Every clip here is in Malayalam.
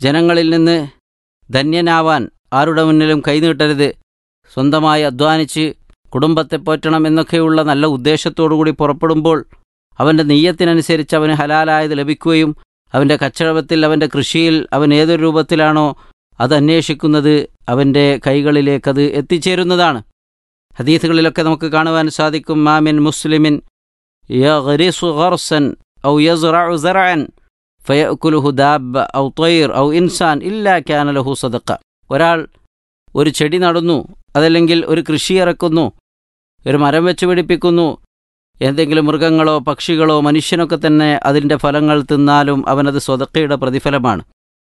ജനങ്ങളിൽ നിന്ന് ധന്യനാവാൻ ആരുടെ മുന്നിലും കൈനീട്ടരുത് സ്വന്തമായി അധ്വാനിച്ച് കുടുംബത്തെ പോറ്റണം എന്നൊക്കെയുള്ള നല്ല ഉദ്ദേശത്തോടുകൂടി പുറപ്പെടുമ്പോൾ അവൻ്റെ നെയ്യത്തിനനുസരിച്ച് അവന് ഹലാലായത് ലഭിക്കുകയും അവൻ്റെ കച്ചവടത്തിൽ അവൻ്റെ കൃഷിയിൽ അവൻ ഏതൊരു രൂപത്തിലാണോ അത് അന്വേഷിക്കുന്നത് അവൻ്റെ കൈകളിലേക്കത് എത്തിച്ചേരുന്നതാണ് ഹദീസുകളിലൊക്കെ നമുക്ക് കാണുവാൻ സാധിക്കും മാമിൻ മുസ്ലിമിൻ യഗ്രിസു ഗർസൻ ഔ യസ്റഉ സറഅൻ ഫയഅകുലുഹു ദാബ ഔ ത്വയ്ർ ഔ ഇൻസാൻ ഇല്ലാ കാന ലഹു സദഖ ഒരാൾ ഒരു ചെടി നടുന്നു അതല്ലെങ്കിൽ ഒരു കൃഷി ഇറക്കുന്നു ഒരു മരം വെച്ച് പിടിപ്പിക്കുന്നു എന്തെങ്കിലും മൃഗങ്ങളോ പക്ഷികളോ മനുഷ്യനൊക്കെ തന്നെ അതിൻ്റെ ഫലങ്ങൾ തിന്നാലും അവനത് സ്വതക്കയുടെ പ്രതിഫലമാണ്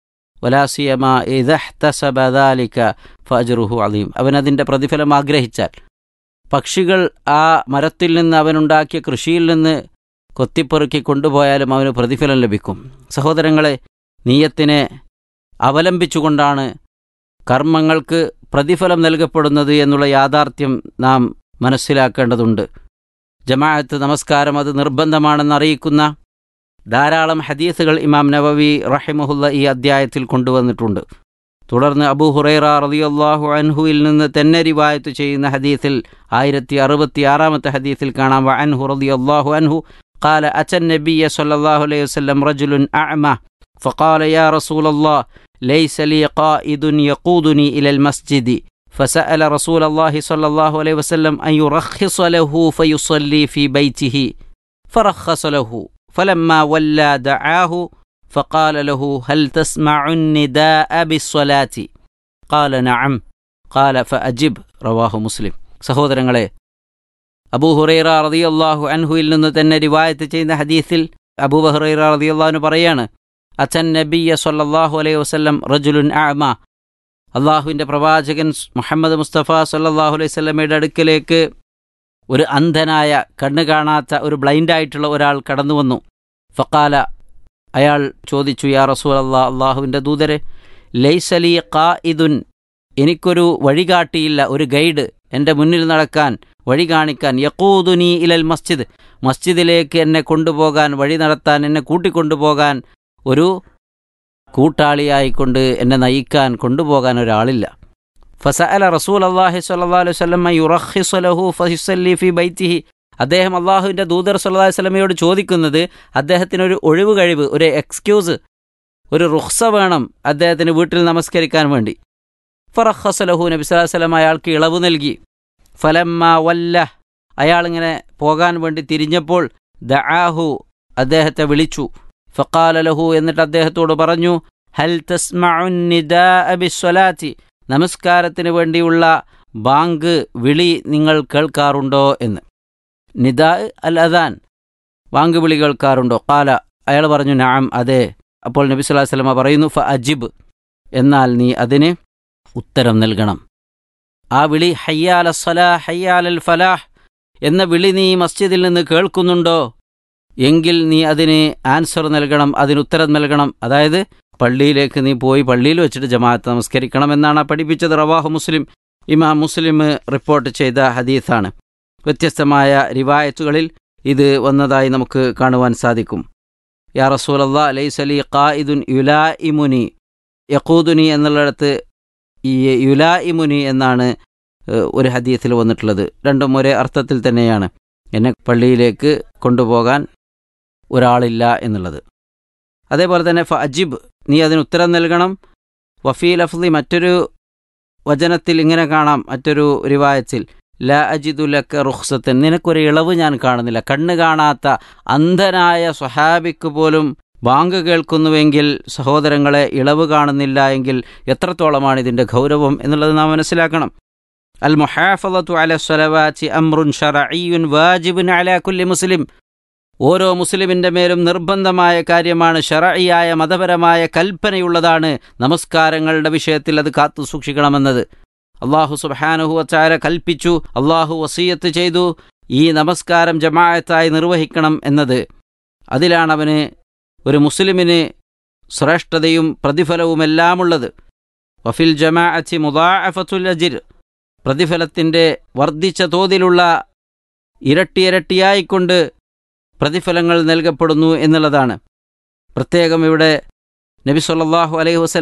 വലാസിയമ ഇദഹ്തസബദാലിക ഫജറുഹു അലീം അവനതിൻ്റെ പ്രതിഫലം ആഗ്രഹിച്ചാൽ പക്ഷികൾ ആ മരത്തിൽ നിന്ന് അവനുണ്ടാക്കിയ കൃഷിയിൽ നിന്ന് കൊത്തിപ്പെറുക്കി കൊണ്ടുപോയാലും അവന് പ്രതിഫലം ലഭിക്കും സഹോദരങ്ങളെ നീയത്തിനെ അവലംബിച്ചുകൊണ്ടാണ് കർമ്മങ്ങൾക്ക് പ്രതിഫലം നൽകപ്പെടുന്നത് എന്നുള്ള യാഥാർത്ഥ്യം നാം മനസ്സിലാക്കേണ്ടതുണ്ട് ജമാഅത്ത് നമസ്കാരം അത് നിർബന്ധമാണെന്ന് അറിയിക്കുന്ന ധാരാളം ഹദീസുകൾ ഇമാം നവവി റഹിമഹുല്ല ഈ അദ്ധ്യായത്തിൽ കൊണ്ടുവന്നിട്ടുണ്ട് തുടർന്ന് അബൂ ഹുറൈറ റളിയല്ലാഹു അൻഹുവിൽ നിന്ന് തന്നെ റിവായത്ത് ചെയ്യുന്ന ഹദീസിൽ ആയിരത്തി അറുപത്തി ആറാമത്തെ ഹദീസിൽ കാണാം വഅൻഹു റളിയല്ലാഹു അൻഹു قال أتى النبي صلى الله عليه وسلم رجل أعمى فقال يا رسول الله ليس لي قائد يقودني إلى المسجد فسأل رسول الله صلى الله عليه وسلم أن يرخص له فيصلي في بيته فرخص له فلما ولى دعاه فقال له هل تسمع النداء بالصلاة قال نعم قال فأجب رواه مسلم സഹോദരങ്ങളെ അബൂ ഹുറൈറ റളിയല്ലാഹു അൻഹുവിൽ നിന്ന് തന്നെ റിവായത്ത് ചെയ്യുന്ന ഹദീസിൽ അബൂ ഹുറൈറ റളിയല്ലാഹു പറയാണ് അച്ഛൻ നബിയ സല്ലല്ലാഹു അലൈഹി വസല്ലം റജുലുൻ അഅമ അള്ളാഹുവിൻ്റെ പ്രവാചകൻ മുഹമ്മദ് മുസ്തഫ സല്ലല്ലാഹു അലൈഹി വസല്ലമയുടെ അടുക്കലേക്ക് ഒരു അന്ധനായ കണ്ണ് കാണാത്ത ഒരു ബ്ലൈൻഡായിട്ടുള്ള ഒരാൾ കടന്നു വന്നു ഫക്കാല അയാൾ ചോദിച്ചു യാ റസൂൽ അള്ളാഹ് അള്ളാഹുവിൻ്റെ ദൂതരെ ലൈസലി ഖാ ഇദുൻ എനിക്കൊരു വഴികാട്ടിയില്ല ഒരു ഗൈഡ് എൻ്റെ മുന്നിൽ നടക്കാൻ വഴി കാണിക്കാൻ യക്കൂദുനി ഇലൽ മസ്ജിദ് മസ്ജിദിലേക്ക് എന്നെ കൊണ്ടുപോകാൻ വഴി നടത്താൻ എന്നെ കൂട്ടിക്കൊണ്ടുപോകാൻ ഒരു കൂട്ടാളിയായിക്കൊണ്ട് എന്നെ നയിക്കാൻ കൊണ്ടുപോകാൻ ഒരാളില്ല ഫസഅല റസൂൽ അള്ളാഹി സ്വല്ലല്ലാഹു അലൈഹി വസല്ലം യുറഖിസു ലഹു ഫയുസല്ലി ഫി ബൈത്തിഹി അദ്ദേഹം അള്ളാഹുവിൻ്റെ ദൂതർ സല്ലല്ലാഹു അലൈഹി വസല്ലമയോട് ചോദിക്കുന്നത് അദ്ദേഹത്തിനൊരു ഒഴിവ് കഴിവ് ഒരു എക്സ്ക്യൂസ് ഒരു റുഖ്സ വേണം അദ്ദേഹത്തിന് വീട്ടിൽ നമസ്കരിക്കാൻ വേണ്ടി ഫറഖസ ലഹു നബി സ്വല്ലല്ലാഹു അലൈഹി വസല്ലം അയാൾക്ക് ഇളവ് നൽകി ഫലമ്മ വല്ല അയാളിങ്ങനെ പോകാൻ വേണ്ടി തിരിഞ്ഞപ്പോൾ ദആഹു അദ്ദേഹത്തെ വിളിച്ചു ഫഖാല ലഹു എന്നിട്ട് അദ്ദേഹത്തോട് പറഞ്ഞു ഹൽ തസ്മഉൻ നിദാഅ ബിസ്വലാത്തി നമസ്കാരത്തിന് വേണ്ടിയുള്ള ബാങ്ക് വിളി നിങ്ങൾ കേൾക്കാറുണ്ടോ എന്ന് നിദാ അൽ അദാൻ ബാങ്ക് വിളി കേൾക്കാറുണ്ടോ കാല അയാൾ പറഞ്ഞു നാം അതെ അപ്പോൾ നബി സ്വല്ലല്ലാഹു അലൈഹി വസല്ലമ പറയുന്നു ഫ അജിബ് എന്നാൽ നീ അതിന് ഉത്തരം നൽകണം ആ വിളി ഹയ്യാല സലാ ഹയ്യാലൽ ഫലാഹ് എന്ന വിളി നീ മസ്ജിദിൽ നിന്ന് കേൾക്കുന്നുണ്ടോ എങ്കിൽ നീ അതിന് ആൻസർ നൽകണം അതിന് ഉത്തരം നൽകണം അതായത് പള്ളിയിലേക്ക് നീ പോയി പള്ളിയിൽ വെച്ചിട്ട് ജമാഅത്ത് നമസ്കരിക്കണം എന്നാണ് പഠിപ്പിച്ചത് റവാഹു മുസ്ലിം ഇമാം മുസ്ലിം റിപ്പോർട്ട് ചെയ്ത ഹദീസാണ് വ്യത്യസ്തമായ റിവായത്തുകളിൽ ഇത് വന്നതായി നമുക്ക് കാണുവാൻ സാധിക്കും യാ റസൂലല്ലാ ലൈസലി ഖായിദുൻ യുലാ ഇമുനി യക്കൂദുനി എന്നുള്ളിടത്ത് ഈ യുലാ ഇമുനി എന്നാണ് ഒരു ഹദീസിൽ വന്നിട്ടുള്ളത് രണ്ടും ഒരേ അർത്ഥത്തിൽ തന്നെയാണ് എന്നെ പള്ളിയിലേക്ക് കൊണ്ടുപോകാൻ ഒരാളില്ല എന്നുള്ളത് അതേപോലെ തന്നെ ഫ അജിബ് നീ അതിന് ഉത്തരം നൽകണം വഫീൽ അഫ്ലി മറ്റൊരു വചനത്തിൽ ഇങ്ങനെ കാണാം മറ്റൊരു റിവായത്തിൽ ല അജിദുലക്ക റുഖ്സത്തൻ നിനക്കൊരു ഇളവ് ഞാൻ കാണുന്നില്ല കണ്ണ് കാണാത്ത അന്ധനായ സ്വഹാബിക്ക് പോലും ബാങ്ക് കേൾക്കുന്നുവെങ്കിൽ സഹോദരങ്ങളെ ഇളവ് കാണുന്നില്ല എങ്കിൽ എത്രത്തോളമാണ് ഇതിൻ്റെ ഗൗരവം എന്നുള്ളത് നാം മനസ്സിലാക്കണം അൽ മുഹാഫലത്തു അല സ്വലവാച്ചി അമ്രുൻ ഷറഈയുൻ വാജിബുൻ അല കുല്ലി മുസ്ലിം ഓരോ മുസ്ലിമിൻ്റെ മേലും നിർബന്ധമായ കാര്യമാണ് ഷറയിയായ മതപരമായ കൽപ്പനയുള്ളതാണ് നമസ്കാരങ്ങളുടെ വിഷയത്തിൽ അത് കാത്തു സൂക്ഷിക്കണമെന്നത് അള്ളാഹു സുബാനുഹുവച്ചാര കൽപ്പിച്ചു അള്ളാഹു വസീയത്ത് ചെയ്തു ഈ നമസ്കാരം ജമാഅത്തായി നിർവഹിക്കണം എന്നത് അതിലാണ് അവന് ഒരു മുസ്ലിമിന് ശ്രേഷ്ഠതയും പ്രതിഫലവുമെല്ലാമുള്ളത് വഫിൽ ജമാഅത്തി മുദാഅഫത്തുൽ അജിർ പ്രതിഫലത്തിൻ്റെ വർദ്ധിച്ച തോതിലുള്ള ഇരട്ടിയിരട്ടിയായിക്കൊണ്ട് പ്രതിഫലങ്ങൾ നൽകപ്പെടുന്നു എന്നുള്ളതാണ് പ്രത്യേകം ഇവിടെ നബി സല്ലല്ലാഹു അലൈഹി വസല്ലം